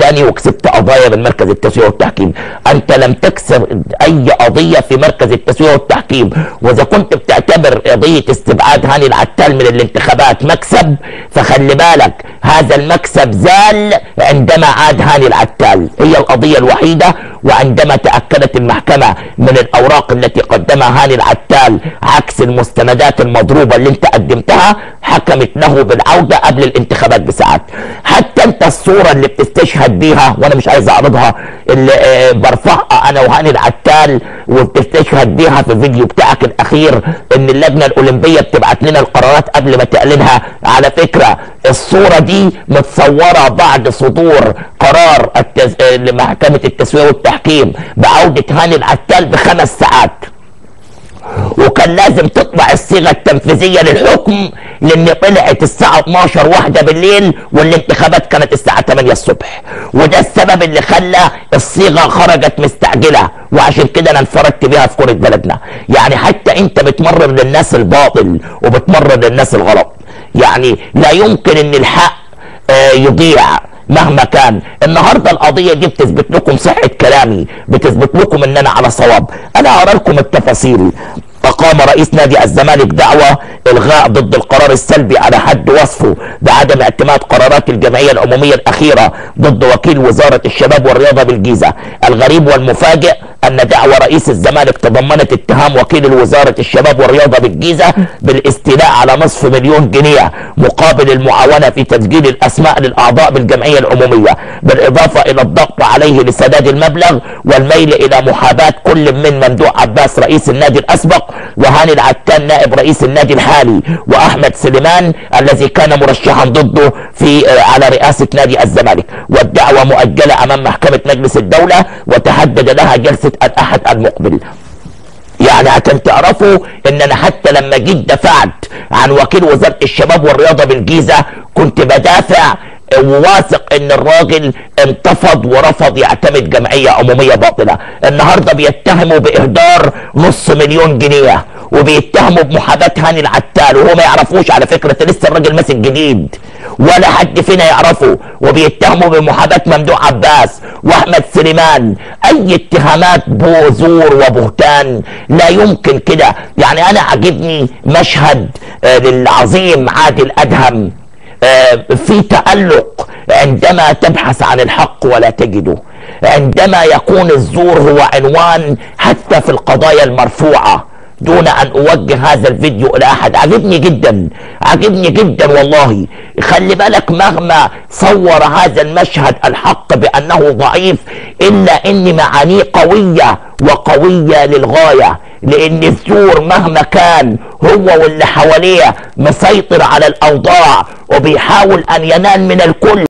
تاني وكسبت قضايا من مركز التسوية والتحكيم انت لم تكسب اي قضية في مركز التسوية والتحكيم واذا كنت بتعتبر قضية استبعاد هاني العتال من الانتخابات مكسب فخلي بالك هذا المكسب زال عندما عاد هاني العتال هي القضية الوحيدة وعندما تأكدت المحكمة من الأوراق التي قدمها هاني العتال عكس المستندات المضروبة اللي انت قدمتها حكمت له بالعودة قبل الانتخابات بساعات حتى انت الصورة اللي بتستشهد بيها وانا مش عايز اعرضها اللي اه برفعها انا وهاني العتال وبتستشهد بيها في الفيديو بتاعك الاخير ان اللجنة الاولمبية بتبعت لنا القرارات قبل ما تعلنها على فكرة الصورة دي متصورة بعد صدور قرار التز... لمحكمة التسوية والتحكيم بعودة هاني العتال بخمس ساعات وكان لازم تطلع الصيغه التنفيذيه للحكم لان طلعت الساعه 12 واحدة بالليل والانتخابات كانت الساعه 8 الصبح وده السبب اللي خلى الصيغه خرجت مستعجله وعشان كده انا انفردت بيها في كره بلدنا يعني حتى انت بتمرر للناس الباطل وبتمرر للناس الغلط يعني لا يمكن ان الحق آه يضيع مهما كان النهارده القضيه دي بتثبت لكم صحه كلامي بتثبت لكم ان انا على صواب انا هقرا لكم التفاصيل أقام رئيس نادي الزمالك دعوة إلغاء ضد القرار السلبي على حد وصفه بعدم اعتماد قرارات الجمعية العمومية الأخيرة ضد وكيل وزارة الشباب والرياضة بالجيزة الغريب والمفاجئ أن دعوة رئيس الزمالك تضمنت اتهام وكيل وزارة الشباب والرياضة بالجيزة بالاستيلاء على نصف مليون جنيه مقابل المعاونة في تسجيل الأسماء للأعضاء بالجمعية العمومية بالإضافة إلى الضغط عليه لسداد المبلغ والميل إلى محاباة كل من ممدوح عباس رئيس النادي الأسبق وهاني العتان نائب رئيس النادي الحالي واحمد سليمان الذي كان مرشحا ضده في على رئاسه نادي الزمالك والدعوه مؤجله امام محكمه مجلس الدوله وتحدد لها جلسه الاحد المقبل يعني عشان تعرفوا ان انا حتى لما جيت دفعت عن وكيل وزاره الشباب والرياضه بالجيزه كنت بدافع وواثق ان الراجل انتفض ورفض يعتمد جمعية عمومية باطلة النهاردة بيتهموا باهدار نص مليون جنيه وبيتهموا بمحاباة هاني العتال وهو ما يعرفوش على فكرة لسه الراجل ماسك جديد ولا حد فينا يعرفه وبيتهموا بمحاباة ممدوح عباس واحمد سليمان اي اتهامات بوزور وبهتان لا يمكن كده يعني انا عجبني مشهد للعظيم عادل ادهم في تألق عندما تبحث عن الحق ولا تجده عندما يكون الزور هو عنوان حتى في القضايا المرفوعة دون ان اوجه هذا الفيديو الى احد عجبني جدا عجبني جدا والله خلي بالك مهما صور هذا المشهد الحق بانه ضعيف الا ان معانيه قوية وقوية للغاية لان الزور مهما كان هو واللي حواليه مسيطر على الاوضاع وبيحاول ان ينال من الكل